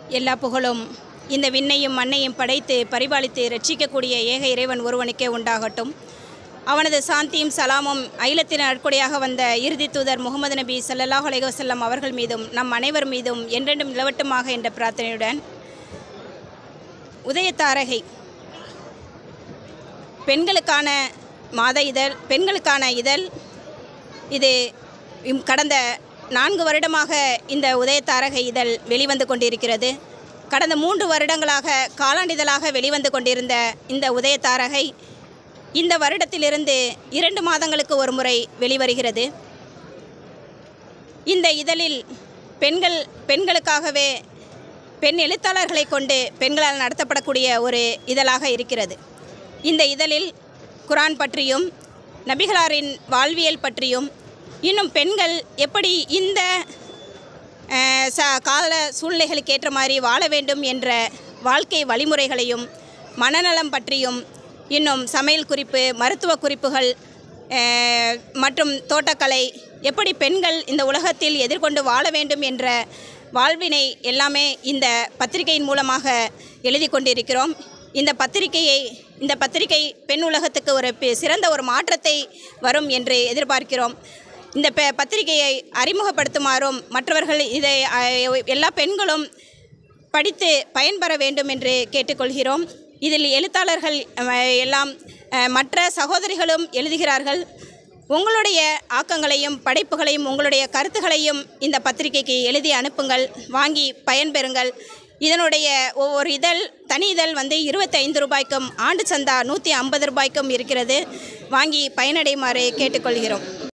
எல்லா புகழும் இந்த விண்ணையும் மண்ணையும் படைத்து பரிபாலித்து ரட்சிக்கக்கூடிய ஏக இறைவன் ஒருவனுக்கே உண்டாகட்டும் அவனது சாந்தியும் சலாமும் அகிலத்தின் நற்கொடையாக வந்த இறுதி தூதர் முகமது நபி ஸல்லல்லாஹு அலைஹி வஸல்லம் அவர்கள் மீதும் நம் அனைவர் மீதும் என்றென்றும் நிலவட்டுமாக என்ற பிரார்த்தனையுடன் உதயத்தாரகை பெண்களுக்கான மாத இதழ் பெண்களுக்கான இதழ் இது இம் கடந்த நான்கு வருடமாக இந்த உதயத்தாரகை இதழ் வெளிவந்து கொண்டிருக்கிறது கடந்த மூன்று வருடங்களாக காலாண்டிதழாக வெளிவந்து கொண்டிருந்த இந்த உதயத்தாரகை இந்த வருடத்திலிருந்து இரண்டு மாதங்களுக்கு ஒரு முறை வெளிவருகிறது இந்த இதழில் பெண்கள் பெண்களுக்காகவே பெண் எழுத்தாளர்களை கொண்டு பெண்களால் நடத்தப்படக்கூடிய ஒரு இதழாக இருக்கிறது இந்த இதழில் குரான் பற்றியும் நபிகளாரின் வாழ்வியல் பற்றியும் இன்னும் பெண்கள் எப்படி இந்த அஹ், ச கால சூழ்நிலைகளுக்கு ஏற்ற மாதிரி வாழ வேண்டும் என்ற வாழ்க்கை வழிமுறைகளையும் மனநலம் பற்றியும் இன்னும் சமையல் குறிப்பு மருத்துவ குறிப்புகள் அஹ், மற்றும் தோட்டக்கலை எப்படி பெண்கள் இந்த உலகத்தில் எதிர்கொண்டு வாழ வேண்டும் என்ற வாழ்வினை எல்லாமே இந்த பத்திரிகையின் மூலமாக எழுதி கொண்டிருக்கிறோம் இந்த பத்திரிகையை இந்த பத்திரிகை பெண் உலகத்துக்கு ஒரு பி- சிறந்த ஒரு மாற்றத்தை வரும் என்று எதிர்பார்க்கிறோம் இந்த பெ பத்திரிகையை அறிமுகப்படுத்துமாறும் மற்றவர்கள் இதை அஹ், எல்லா பெண்களும் படித்து பயன்பெற வேண்டும் என்று கேட்டுக்கொள்கிறோம் இதில் எழுத்தாளர்கள் அஹ், எல்லாம் அஹ், மற்ற சகோதரிகளும் எழுதுகிறார்கள் உங்களுடைய ஆக்கங்களையும் படைப்புகளையும் உங்களுடைய கருத்துகளையும் இந்த பத்திரிகைக்கு எழுதி அனுப்புங்கள் வாங்கி பயன்பெறுங்கள் இதனுடைய ஒவ்வொரு இதழ் தனி இதழ் வந்து இருபத்தைந்து ரூபாய்க்கும் ஆண்டு சந்தா நூற்றி ஐம்பது ரூபாய்க்கும் இருக்கிறது வாங்கி பயனடையுமாறு கேட்டுக்கொள்கிறோம்